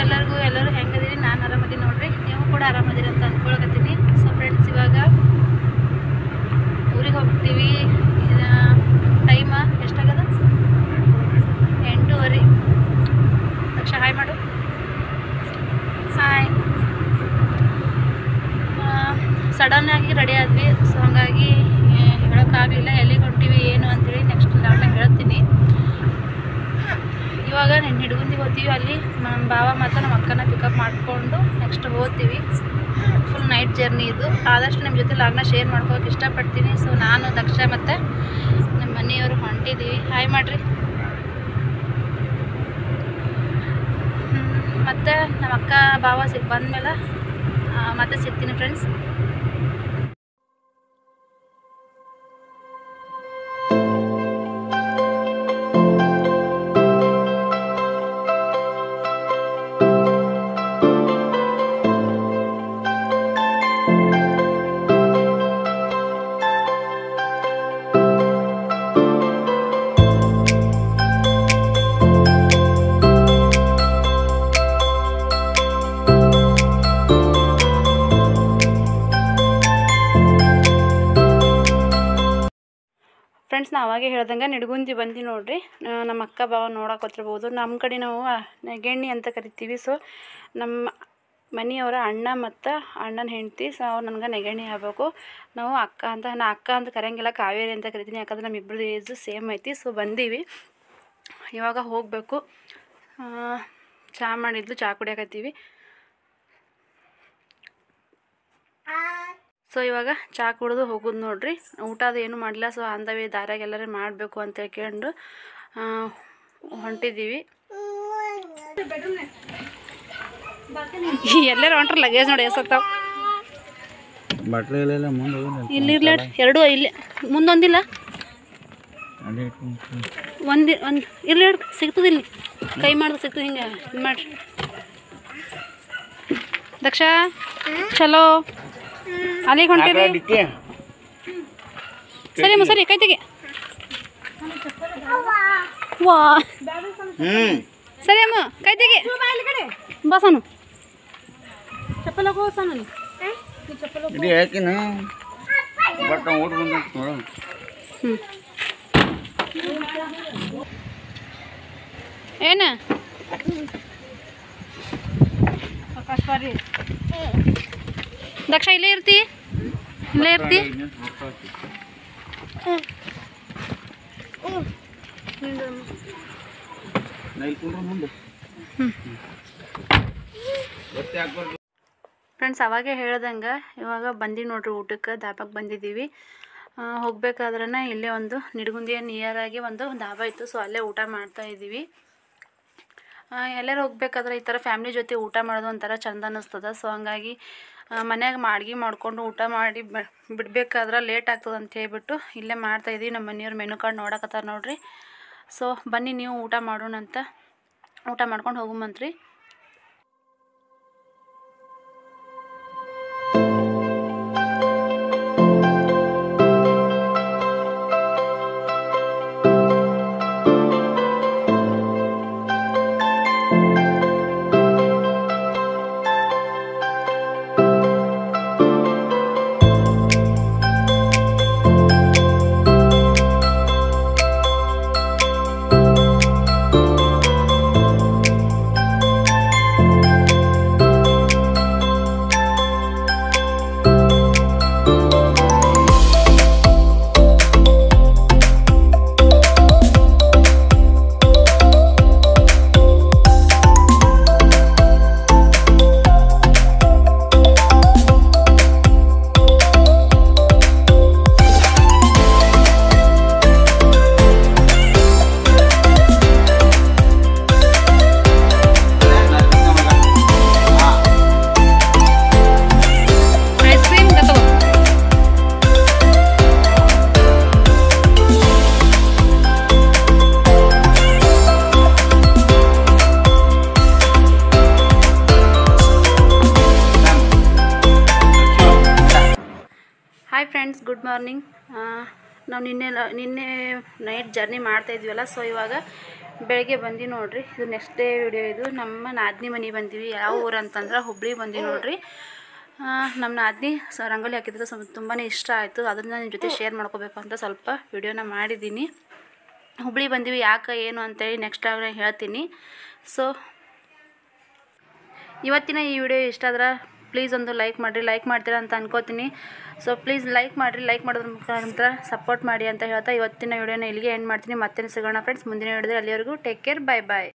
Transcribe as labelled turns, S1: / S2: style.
S1: ಎಲ್ಲರಿಗೂ ಎಲ್ಲರೂ ಹೆಂಗದಿರಿ ನಾನು ಆರಾಮದೀನಿ ನೋಡ್ರಿ ನೀವು ಕೂಡ ಆರಾಮದಿರಿ ಅಂತ ಅಂದ್ಕೊಳಕತ್ತೀನಿ ಸೊ ಫ್ರೆಂಡ್ಸ್ ಇವಾಗ ಊರಿಗೆ ಹೋಗ್ತೀವಿ ಟೈಮ ಎಷ್ಟಾಗದ ಎಂಟೂವರೆ ತಕ್ಷಣ ಹಾಯ್ ಮಾಡು ಹಾಯ್ ಸಡನ್ನಾಗಿ ರೆಡಿ ಆದ್ವಿ ಸೊ ಹಾಗಾಗಿ ಹೇಳೋಕ್ಕಾಗಲಿಲ್ಲ ಎಲ್ಲಿಗೆ ಹೊಂಟೀವಿ ಏನು ಅಂತೇಳಿ ನೆಕ್ಸ್ಟ್ ನಾನು ಹೇಳ್ತೀನಿ ಇವಾಗ ನಾನು ಹಿಡ್ಗುಂದಿಗೆ ಹೋಗ್ತೀವಿ ಅಲ್ಲಿ ನಮ್ಮ ಭಾವ ಮತ್ತು ನಮ್ಮ ಅಕ್ಕನ ಪಿಕಪ್ ಮಾಡಿಕೊಂಡು ನೆಕ್ಸ್ಟ್ ಹೋಗ್ತೀವಿ ಫುಲ್ ನೈಟ್ ಜರ್ನಿ ಇದು ಆದಷ್ಟು ನಿಮ್ಮ ಜೊತೆ ಲಾಗ್ನ ಶೇರ್ ಮಾಡ್ಕೋಕೆ ಇಷ್ಟಪಡ್ತೀನಿ ಸೊ ನಾನು ದಕ್ಷ ಮತ್ತು ನಮ್ಮ ಮನೆಯವರು ಹೊಂಟಿದ್ದೀವಿ ಹಾಯ್ ಮಾಡಿರಿ ಮತ್ತು ನಮ್ಮ ಅಕ್ಕ ಭಾವ ಸಿಗ್ ಬಂದಮೇಲೆ ಮತ್ತೆ ಸಿಗ್ತೀನಿ ಫ್ರೆಂಡ್ಸ್ ಫ್ರೆಂಡ್ಸ್ ನಾ ಅವಾಗೆ ಹೇಳ್ದಂಗೆ ನಿಡ್ಗುಂದಿ ಬಂದು ನೋಡ್ರಿ ಆ, ನಮ್ಮ ಅಕ್ಕ ಭಾವ ನೋಡಕ್ಕೆ ಗೊತ್ತಿರ್ಬೋದು ನಮ್ಮ ಕಡೆ ನಾವು ಆ, ನೆಗೆಣ್ಣಿ ಅಂತ ಕರಿತೀವಿ ಸೊ ನಮ್ಮ ಮನೆಯವರ ಅಣ್ಣ ಮತ್ತು ಅಣ್ಣನ ಹೆಂಡತಿ ಸೊ ಅವ್ರು ನನಗೆ ನೆಗಣ್ಣಿ ಆಗ್ಬೇಕು ನಾವು ಅಕ್ಕ ಅಂತ ನಾ ಅಕ್ಕ ಅಂತ ಕರೆಯಂಗಿಲ್ಲ ಕಾವೇರಿ ಅಂತ ಕರಿತೀನಿ ಯಾಕಂದ್ರೆ ನಮ್ಮಿಬ್ಬರದ್ದು ಏಜು ಸೇಮ್ ಐತಿ ಸೊ ಬಂದೀವಿ ಇವಾಗ ಹೋಗಬೇಕು ಚಹಾ ಮಾಡಿದ್ಲು ಚಹಾ ಕುಡಿಯಕತ್ತೀವಿ ಸೊ ಇವಾಗ ಚಹಾ ಕುಡಿದು ಹೋಗೋದು ನೋಡ್ರಿ ಊಟ ಅದು ಏನು ಮಾಡಿಲ್ಲ ಸೊ ಅಂದವೇ ದಾರ್ಯಾಗ ಎಲ್ಲರೂ ಮಾಡಬೇಕು ಅಂತ ಹೇಳ್ಕೊಂಡು ಆ, ಹೊಂಟಿದ್ದೀವಿ ಎಲ್ಲರೂ ಹೊಂಟ್ರ ಲಗೇಜ್ ನೋಡಿ ಎಸಕ್ತಾವ
S2: ಬಟ್ಲೆ ಇಲ್ಲ ಮುಂದೆ
S1: ಇಲ್ಲಿ ಇರ್ಲಿ ಎರಡೂ ಇಲ್ಲಿ ಮುಂದೊಂದಿಲ್ಲ ಒಂದು ಒಂದು ಇರ್ಲಿ ಎರಡು ಸಿಗ್ತದೆ ಇಲ್ಲಿ ಕೈ ಮಾಡಿದ್ರೆ ಸಿಗ್ತದೆ ಹಿಂಗೆ ಇದು ಮಾಡ್ರಿ ದಕ್ಷ ಚಲೋ ಅಲ್ಲಿಗೆ ಹೊಂಟಿರಿ ಸರಿ ಅಮ್ಮ ಸರಿ ಕೈ ತೆಗಿ ವಾ
S2: ಹ್ಞೂ
S1: ಸರಿ ಅಮ್ಮ ಕೈ ತೆಗಿ ಬಾ ಸಾನು ಚಪ್ಪಲ್ ಹಾಕೋ ಸಾನು
S2: ಇದು ಯಾಕಿನ ಬಟ್ ಊಟ ಬಂದಂತ ನೋಡು
S1: ಹ್ಞೂ ಏನು ದಕ್ಷ ಇಲ್ಲೇ ಇರ್ತಿ ಇಲ್ಲೇ ಇರ್ತಿ
S2: ಮುಂದೆ ಗೊತ್ತೇ ಆಗ್ಬಾರ್ದು
S1: ಫ್ರೆಂಡ್ಸ್ ಅವಾಗೇ ಹೇಳ್ದಂಗೆ ಇವಾಗ ಬಂದೀವಿ ನೋಡ್ರಿ ಊಟಕ್ಕೆ ದಾಬಾಗೆ ಬಂದಿದ್ದೀವಿ ಹೋಗ್ಬೇಕಾದ್ರೆ ಇಲ್ಲೇ ಒಂದು ನಿಡ್ಗುಂದಿಯ ನಿಯರಾಗಿ ಒಂದು ದಾಬಾ ಇತ್ತು ಸೊ ಅಲ್ಲೇ ಊಟ ಮಾಡ್ತಾ ಇದ್ದೀವಿ ಎಲ್ಲರೂ ಹೋಗ್ಬೇಕಾದ್ರೆ ಈ ಥರ ಫ್ಯಾಮ್ಲಿ ಜೊತೆ ಊಟ ಮಾಡೋದು ಒಂಥರ ಚಂದ ಅನ್ನಿಸ್ತದ ಸೊ ಹಂಗಾಗಿ ಮನ್ಯಾಗ ಅಡ್ಗೆ ಮಾಡ್ಕೊಂಡು ಊಟ ಮಾಡಿ ಬ- ಬಿಡ್ಬೇಕಾದ್ರೆ ಲೇಟ್ ಆಗ್ತದೆ ಅಂತ ಹೇಳ್ಬಿಟ್ಟು ಇಲ್ಲೇ ಮಾಡ್ತಾ ಇದ್ದೀವಿ ನಮ್ಮ ಮನೆಯವ್ರು ಮೆನು ಕಾರ್ಡ್ ನೋಡಕತ್ತಾರ ನೋಡ್ರಿ ಸೊ ಬನ್ನಿ ನೀವು ಊಟ ಮಾಡೋಣ ಅಂತ ಊಟ ಮಾಡ್ಕೊಂಡು ಹೋಗುಮಂತ್ರಿ ಐಸ್ ಕ್ರೀಮ್ ತಗೋ ಹಾಯ್ ಫ್ರೆಂಡ್ಸ್ ಗುಡ್ ಮಾರ್ನಿಂಗ್ ನಾವು ನಿನ್ನೆ ಲ- ನಿನ್ನೆ ನೈಟ್ ಜರ್ನಿ ಮಾಡ್ತಾ ಇದ್ವಲ್ಲ ಸೊ ಇವಾಗ ಬೆಳಗ್ಗೆ ಬಂದು ನೋಡ್ರಿ ಇದು ನೆಕ್ಸ್ಟ್ ಡೇ ವಿಡಿಯೋ ಇದು ನಮ್ಮ ನಾದಿನಿ ಮನೆ ಬಂದೀವಿ ಯಾವ ಊರು ಅಂತಂದ್ರೆ ಹುಬ್ಳಿ ಬಂದು ನೋಡ್ರಿ ಆ, ನಮ್ಮ ನಾದಿನಿ ಸ ರಂಗೋಲಿ ಹಾಕಿದ್ರು ಸ್ವಲ್ಪ ತುಂಬಾ ಇಷ್ಟ ಆಯಿತು ಅದನ್ನು ನಿಮ್ಮ ಜೊತೆ ಶೇರ್ ಮಾಡ್ಕೋಬೇಕು ಅಂತ ಸ್ವಲ್ಪ ವಿಡಿಯೋನ ಮಾಡಿದ್ದೀನಿ ಹುಬ್ಳಿ ಬಂದೀವಿ ಯಾಕೆ ಏನು ಅಂತೇಳಿ ನೆಕ್ಸ್ಟ್ ಆಗ ಹೇಳ್ತೀನಿ ಸೊ ಇವತ್ತಿನ ಈ ವಿಡಿಯೋ ಇಷ್ಟ ಆದ್ರೆ ಪ್ಲೀಸ್ ಒಂದು ಲೈಕ್ ಮಾಡಿರಿ ಲೈಕ್ ಮಾಡ್ತೀರಾ ಅಂತ ಅನ್ಕೋತೀನಿ ಸೊ ಪ್ಲೀಸ್ ಲೈಕ್ ಮಾಡಿರಿ ಲೈಕ್ ಮಾಡೋದ್ರ ಮುಖಾಂತರ ಸಪೋರ್ಟ್ ಮಾಡಿ ಅಂತ ಹೇಳ್ತಾ ಇವತ್ತಿನ ವಿಡಿಯೋನ ಇಲ್ಲಿಗೆ ಎಂಡ್ ಮಾಡ್ತೀನಿ ಮತ್ತೆ ಸಿಗೋಣ ಫ್ರೆಂಡ್ಸ್ ಮುಂದಿನ ವಿಡಿಯೋದಲ್ಲಿ ಅಲ್ಲಿವರೆಗೂ ಟೇಕ್ ಕೇರ್ ಬೈ ಬಾಯ್